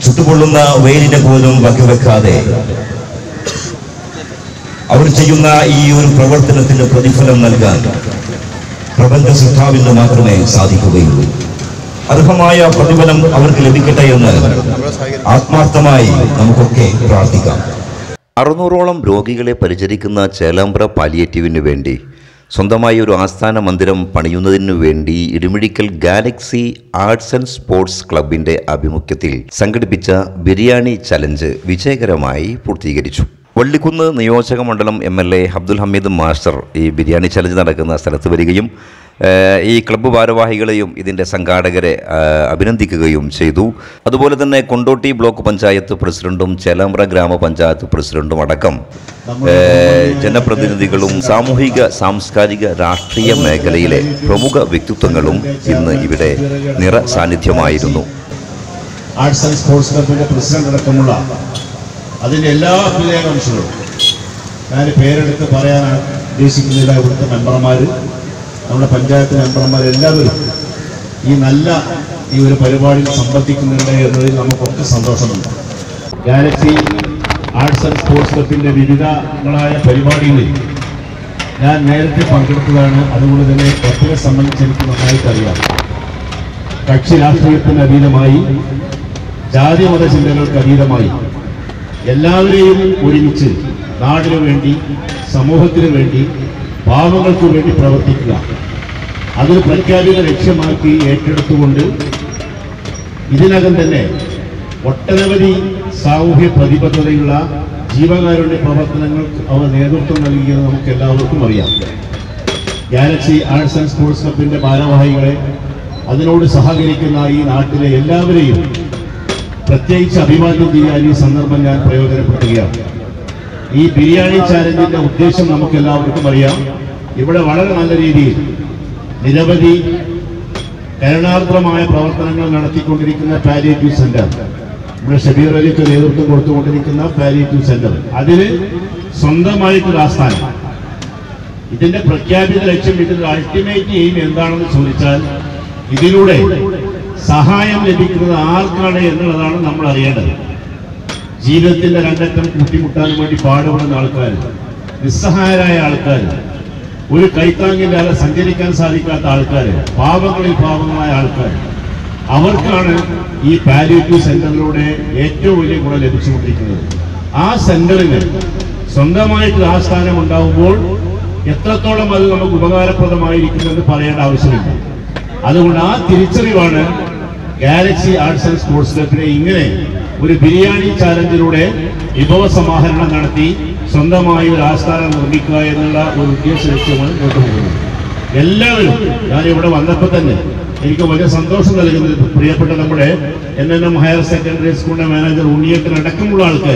ചുട്ടുപൊള്ളുന്ന വെയിലിനെ പോലും വകവെക്കാതെ അവർ ചെയ്യുന്ന ഈ ഒരു പ്രവർത്തനത്തിന്റെ പ്രതിഫലം നൽകാൻ പ്രപഞ്ച സൃഷ്ടാവിന് മാത്രമേ സാധിക്കുകയുള്ളൂ അർഹമായ പ്രതിഫലം അവർക്ക് ലഭിക്കട്ടെ എന്ന് ആത്മാർത്ഥമായി നമുക്കൊക്കെ പ്രാർത്ഥിക്കാം അറുന്നൂറോളം രോഗികളെ പരിചരിക്കുന്ന ചേലാമ്പ്ര പാലിയേറ്റീവിന് വേണ്ടി സ്വന്തമായി ഒരു ആസ്ഥാന മന്ദിരം പണിയുന്നതിനു വേണ്ടി Idimuzhikkal galaxy arts and sports ക്ലബിന്റെ ആഭിമുഖ്യത്തിൽ സംഘടിപ്പിച്ച ബിരിയാണി ചലഞ്ച് വിജയകരമായി പൂർത്തീകരിച്ചു വള്ളിക്കുന്ന് നിയോജക മണ്ഡലം M L A Abdul Hameed master ഈ ബിരിയാണി ചലഞ്ച് നടക്കുന്ന സ്ഥലത്ത് വരികയും ഏഹ്, ഈ ക്ലബ്ബ് ഭാരവാഹികളെയും ഇതിൻ്റെ സംഘാടകരെ ഏഹ്, അഭിനന്ദിക്കുകയും ചെയ്തു അതുപോലെ തന്നെ കൊണ്ടോട്ടി ബ്ലോക്ക് പഞ്ചായത്ത് പ്രസിഡന്റും ചേലാമ്പ്ര ഗ്രാമപഞ്ചായത്ത് പ്രസിഡന്റും അടക്കം ഏഹ്, ജനപ്രതിനിധികളും സാമൂഹിക സാംസ്കാരിക രാഷ്ട്രീയ മേഖലയിലെ പ്രമുഖ വ്യക്തിത്വങ്ങളും ഇന്ന് ഇവിടെ നിറ സാന്നിധ്യമായിരുന്നു ആർട്സ് ആൻഡ് സ്പോർട്സ് ക്ലബിന്റെ പ്രസിഡന്റ് അടക്കമുള്ള അതിന്റെ എല്ലാ അഭ്യുദയകാംക്ഷകളും ഞാൻ പേരെടുത്ത് പറയാനാണ് ഉദ്ദേശിക്കുന്നില്ല ഇവിടുത്തെ മെമ്പർമാർ നമ്മുടെ പഞ്ചായത്ത് മെമ്പർമാർ എല്ലാവരും ഈ നല്ല ഈ ഒരു പരിപാടിയിൽ സംബന്ധിക്കുന്നുണ്ട് എന്നതിൽ നമുക്കൊക്കെ സന്തോഷമുണ്ട് ഗാലക്സി ആർട്സ് ആൻഡ് സ്പോർട്സ് ക്ലബിന്റെ വിവിധങ്ങളായ പരിപാടികളിൽ ഞാൻ നേരത്തെ പങ്കെടുത്തതാണ് അതുകൊണ്ട് തന്നെ ക്ലബിനെ സംബന്ധിച്ച് എനിക്ക് നന്നായിട്ട് അറിയാം കക്ഷി രാഷ്ട്രീയത്തിന് അതീതമായി ജാതി മത ചിന്തകൾക്ക് അതീതമായി എല്ലാവരെയും ഒരുമിച്ച് നാടിനു വേണ്ടി സമൂഹത്തിനു വേണ്ടി പാവങ്ങൾക്ക് വേണ്ടി പ്രവർത്തിക്കുക അതൊരു പ്രഖ്യാപിത ലക്ഷ്യമാക്കി ഏറ്റെടുത്തുകൊണ്ട് ഇതിനകം തന്നെ ഒട്ടനവധി സാമൂഹ്യ പ്രതിബദ്ധതയുള്ള ജീവകാരുണ്യ പ്രവർത്തനങ്ങൾക്ക് അവർ നേതൃത്വം നൽകിയത് നമുക്ക് എല്ലാവർക്കും അറിയാം ഗാലക്സി ആർട്സ് ആൻഡ് സ്പോർട്സ് ക്ലബിന്റെ ഭാരവാഹികളെ അതിനോട് സഹകരിക്കുന്ന ഈ നാട്ടിലെ എല്ലാവരെയും പ്രത്യേകിച്ച് അഭിവാദ്യം ചെയ്യാൻ ഈ സന്ദർഭം ഞാൻ പ്രയോജനപ്പെടുത്തുകയാണ് ഈ ബിരിയാണി ചാലഞ്ചിന്റെ ഉദ്ദേശം നമുക്ക് എല്ലാവർക്കും അറിയാം ഇവിടെ വളരെ നല്ല രീതിയിൽ നിരവധി കരുണാർദ്രമായ പ്രവർത്തനങ്ങൾ നടത്തിക്കൊണ്ടിരിക്കുന്ന പാലിയേറ്റീവ് സെന്റർ ഇവിടെ ഷബീർ അലിക്ക് നേതൃത്വം കൊടുത്തുകൊണ്ടിരിക്കുന്ന പാലിയേറ്റീവ് സെന്റർ അതിന് സ്വന്തമായിട്ടൊരു ആസ്ഥാനം ഇതിന്റെ പ്രഖ്യാപിത ലക്ഷ്യം ഇതിന്റെ അൾട്ടിമേറ്റ് എയിം എന്താണെന്ന് ചോദിച്ചാൽ ഇതിലൂടെ സഹായം ലഭിക്കുന്നത് ആർക്കാണ് എന്നുള്ളതാണ് നമ്മൾ അറിയേണ്ടത് ജീവിതത്തിന്റെ രണ്ടറ്റം കൂട്ടിമുട്ടാൻ വേണ്ടി പാടുപെടുന്ന ആൾക്കാർ നിസ്സഹായരായ ആൾക്കാർ ഒരു കൈത്താങ്ങില്ലാതെ സഞ്ചരിക്കാൻ സാധിക്കാത്ത ആൾക്കാർ പാവങ്ങളിൽ പാവങ്ങളായ ആൾക്കാർ അവർക്കാണ് ഈ പാലിയേറ്റീവ് സെന്ററിലൂടെ ഏറ്റവും വലിയ ഗുണം ലഭിച്ചുകൊണ്ടിരിക്കുന്നത് ആ സെന്ററിന് സ്വന്തമായിട്ട് ആസ്ഥാനം ഉണ്ടാവുമ്പോൾ എത്രത്തോളം അത് നമുക്ക് ഉപകാരപ്രദമായിരിക്കുമെന്ന് പറയേണ്ട ആവശ്യമില്ല അതുകൊണ്ട് ആ തിരിച്ചറിവാണ് ഗാലക്സി ആർട്സ് ആൻഡ് സ്പോർട്സ് ക്ലബിനെ ഇങ്ങനെ ഒരു ബിരിയാണി ചാലഞ്ചിലൂടെ വിഭവ സമാഹരണം നടത്തി സ്വന്തമായി ഒരു ആസ്ഥാനം നിർമ്മിക്കുക എന്നുള്ള ഒരു ഉദ്ദേശ ലക്ഷ്യമാണ് മുന്നോട്ട് പോകുന്നത് എല്ലാവരും ഞാൻ ഇവിടെ വന്നപ്പോൾ തന്നെ എനിക്ക് വലിയ സന്തോഷം നൽകുന്നത് പ്രിയപ്പെട്ട നമ്മുടെ N N M higher secondary സ്കൂളിന്റെ മാനേജർ ഉണ്ണിയേട്ടൻ അടക്കമുള്ള ആൾക്കാർ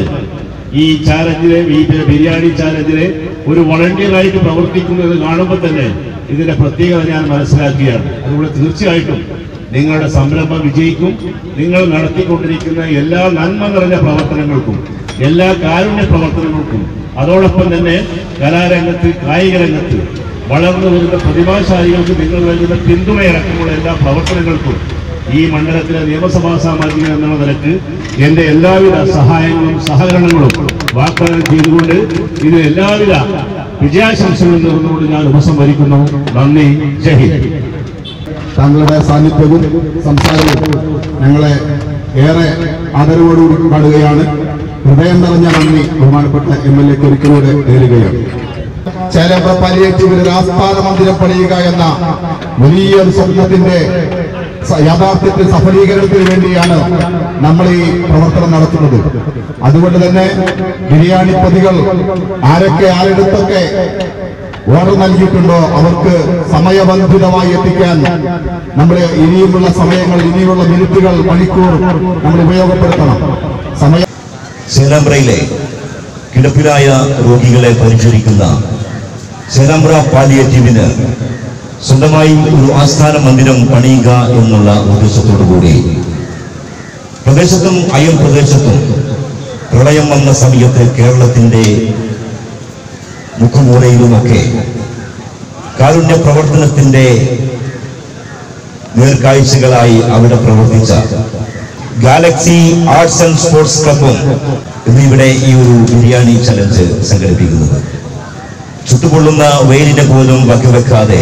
ഈ ചാലഞ്ചിലെ ഈ ബിരിയാണി ചാലഞ്ചിലെ ഒരു വളണ്ടിയറായിട്ട് പ്രവർത്തിക്കുന്നത് കാണുമ്പോൾ തന്നെ ഇതിന്റെ പ്രത്യേകത ഞാൻ മനസ്സിലാക്കുകയാണ് അതുകൊണ്ട് തീർച്ചയായിട്ടും നിങ്ങളുടെ സംരംഭം വിജയിക്കും നിങ്ങൾ നടത്തിക്കൊണ്ടിരിക്കുന്ന എല്ലാ നന്മ നിറഞ്ഞ പ്രവർത്തനങ്ങൾക്കും എല്ലാ കാരുണ്യ പ്രവർത്തനങ്ങൾക്കും അതോടൊപ്പം തന്നെ കലാരംഗത്ത് കായിക രംഗത്ത് വളർന്നു വരുന്ന പ്രതിഭാശാലികൾക്ക് നിങ്ങൾ നൽകുന്ന പിന്തുണയടക്കമുള്ള എല്ലാ പ്രവർത്തനങ്ങൾക്കും ഈ മണ്ഡലത്തിലെ നിയമസഭാ സാമാജികൻ എന്നുള്ള നിലക്ക് എന്റെ എല്ലാവിധ സഹായങ്ങളും സഹകരണങ്ങളും വാഗ്ദാനം ചെയ്തുകൊണ്ട് ഇതിന് എല്ലാവിധ വിജയാശംസകളും നേർന്നുകൊണ്ട് ഞാൻ ഉപസംഹരിക്കുന്നു നന്ദി ജയ് ഹിന്ദ് താങ്കളുടെ സാന്നിധ്യവും സംസാരവും ഞങ്ങളെ ഏറെ ആദരവോടുകൂടി കാണുകയാണ് ഹൃദയം നിറഞ്ഞ നന്ദി ബഹുമാനപ്പെട്ട എം എൽ എക്ക് ഒരിക്കലൂടെ നേരുകയാണ് ചേലമ്പ്ര പാലിയേറ്റീവിൽ ഒരു ആസ്ഥാന മന്ദിരം പണിയുക എന്ന വലിയൊരു സ്വപ്നത്തിന്റെ സ- യാഥാർത്ഥ്യത്തിൽ സഫലീകരണത്തിന് വേണ്ടിയാണ് നമ്മൾ ഈ പ്രവർത്തനം നടത്തുന്നത് അതുകൊണ്ട് തന്നെ ബിരിയാണി പൊതികൾ ആരൊക്കെ ആരെടുത്തൊക്കെ ഓർഡർ നൽകിയിട്ടുണ്ടോ അവർക്ക് സമയബന്ധിതമായി എത്തിക്കാൻ നമ്മൾ ഇനിയുമുള്ള സമയങ്ങൾ ഇനിയുള്ള മിനിറ്റുകൾ മണിക്കൂർ നമ്മൾ ഉപയോഗപ്പെടുത്തണം സമയ ചേലാമ്പ്രയിലെ കിടപ്പിലായ രോഗികളെ പരിചരിക്കുന്ന ചേലാമ്പ്ര പാലിയേറ്റീവിന് സ്വന്തമായി ഒരു ആസ്ഥാന മന്ദിരം പണിയുക എന്നുള്ള ഉദ്ദേശത്തോടു കൂടി പ്രദേശത്തും അയൽ പ്രദേശത്തും പ്രളയം വന്ന സമയത്ത് കേരളത്തിന്റെ മുഖമൂലയിലുമൊക്കെ കാരുണ്യ പ്രവർത്തനത്തിന്റെ നേർക്കാഴ്ചകളായി അവിടെ പ്രവർത്തിച്ച ഗാലക്സി ആർട്സ് ആൻഡ് സ്പോർട്സ് ക്ലബും ഇന്നിവിടെ ഈ ഒരു ബിരിയാണി ചലഞ്ച് സംഘടിപ്പിക്കുന്നത് ചുട്ടുപൊള്ളുന്ന വെയിലിനെ പോലും വകവെക്കാതെ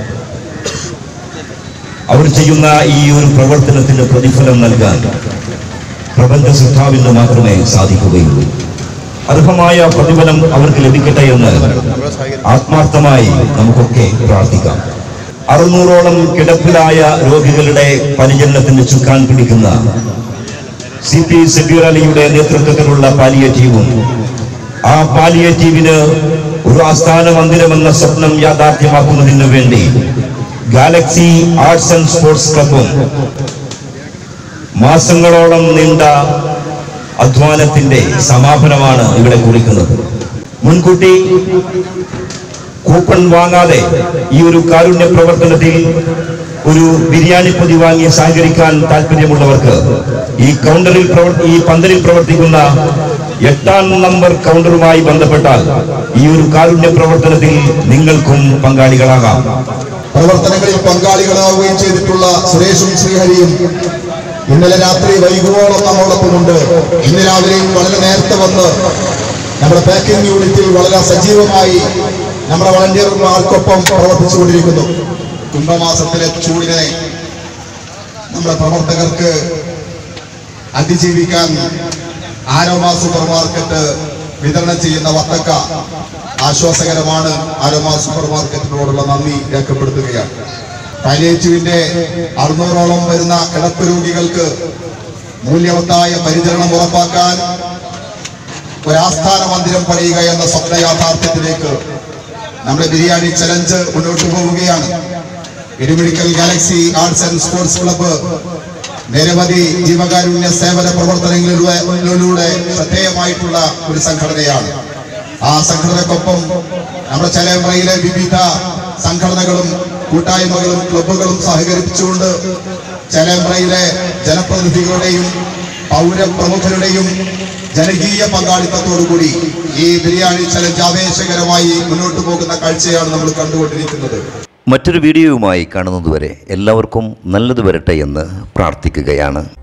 അവർ ചെയ്യുന്ന ഈ ഒരു പ്രവർത്തനത്തിന് പ്രതിഫലം നൽകാൻ പ്രപഞ്ച സിദ്ധാവിന് മാത്രമേ സാധിക്കുകയുള്ളൂ അർഹമായ പ്രതിഫലം അവർക്ക് ലഭിക്കട്ടെ എന്ന് ആത്മാർത്ഥമായി നമുക്കൊക്കെ പ്രാർത്ഥിക്കാം അറുന്നൂറോളം കിടപ്പിലായ രോഗികളുടെ പരിചരണത്തിന് ചുക്കാൻ പിടിക്കുന്ന സി പി സബീർ അലിയുടെ നേതൃത്വത്തിലുള്ള പാലിയേറ്റീവും ആ പാലിയേറ്റീവിന് ഒരു ആസ്ഥാന മന്ദിരമെന്ന സ്വപ്നം യാഥാർത്ഥ്യമാക്കുന്നതിന് വേണ്ടി ഗാലക്സി ആർട്സ് ആൻഡ് സ്പോർട്സ് ക്ലബും മാസങ്ങളോളം നീണ്ട അധ്വാനത്തിന്റെ സമാപനമാണ് ഇവിടെ കുറിക്കുന്നത് മുൻകൂട്ടി കൂപ്പൺ വാങ്ങാതെ ഈ ഒരു കാരുണ്യ പ്രവർത്തനത്തിൽ ഒരു ബിരിയാണി പൊതി വാങ്ങി സഹകരിക്കാൻ താല്പര്യമുള്ളവർക്ക് ഈ കൗണ്ടറിൽ പ്രവർ ഈ പന്തലിൽ പ്രവർത്തിക്കുന്ന എട്ടാം നമ്പർ കൗണ്ടറുമായി ബന്ധപ്പെട്ടാൽ ഈ ഒരു കാരുണ്യ പ്രവർത്തനത്തിൽ നിങ്ങൾക്കും പങ്കാളികളാകാം പ്രവർത്തനങ്ങളിൽ പങ്കാളികളാവുകയും ചെയ്തിട്ടുള്ള സുരേഷും ശ്രീഹരിയും ഇന്നലെ രാത്രി വൈകുവോളം നമ്മോടൊപ്പമുണ്ട് ഇന്ന് രാവിലെയും വളരെ നേരത്തെ വന്ന് നമ്മുടെ പാക്കിംഗ് യൂണിറ്റിൽ വളരെ സജീവമായി നമ്മുടെ വളണ്ടിയർമാർക്കൊപ്പം പ്രവർത്തിച്ചുകൊണ്ടിരിക്കുന്നു കുംഭമാസത്തിലെ ചൂടിനെ നമ്മുടെ പ്രവർത്തകർക്ക് അതിജീവിക്കാൻ ആരോമ സൂപ്പർ മാർക്കറ്റ് വിതരണം ചെയ്യുന്ന വത്തക്ക ആശ്വാസകരമാണ് ആരോമ സൂപ്പർ മാർക്കറ്റിനോടുള്ള നന്ദി രേഖപ്പെടുത്തുകയാണ് പാലിയേറ്റീവിന്റെ അറുന്നൂറോളം വരുന്ന കിടപ്പ് രോഗികൾക്ക് മൂല്യവത്തായ പരിചരണം ഉറപ്പാക്കാൻ ഒരാസ്ഥാന മന്ദിരം പണിയുക എന്ന സ്വപ്ന യാഥാർത്ഥ്യത്തിലേക്ക് നമ്മുടെ ബിരിയാണി ചലഞ്ച് മുന്നോട്ട് പോവുകയാണ് Idimuzhikkal galaxy arts and sports club നിരവധി ജീവകാരുണ്യ സേവന പ്രവർത്തനങ്ങളിലൂടെ ശ്രദ്ധേയമായിട്ടുള്ള ഒരു സംഘടനയാണ് ആ സംഘടനക്കൊപ്പം നമ്മുടെ ചലയമ്പ്രയിലെ വിവിധ സംഘടനകളും കൂട്ടായ്മകളും ക്ലബ്ബുകളും സഹകരിച്ചുകൊണ്ട് ചലയമ്പ്രയിലെ ജനപ്രതിനിധികളുടെയും പൗരപ്രമുഖരുടെയും ജനകീയ പങ്കാളിത്തത്തോടുകൂടി ഈ ബിരിയാണി ചലഞ്ച് ആവേശകരമായി മുന്നോട്ട് പോകുന്ന കാഴ്ചയാണ് നമ്മൾ കണ്ടുകൊണ്ടിരിക്കുന്നത് മറ്റൊരു വീഡിയോയുമായി കാണുന്നതുവരെ എല്ലാവർക്കും നല്ലത് വരട്ടെ എന്ന് പ്രാർത്ഥിക്കുകയാണ്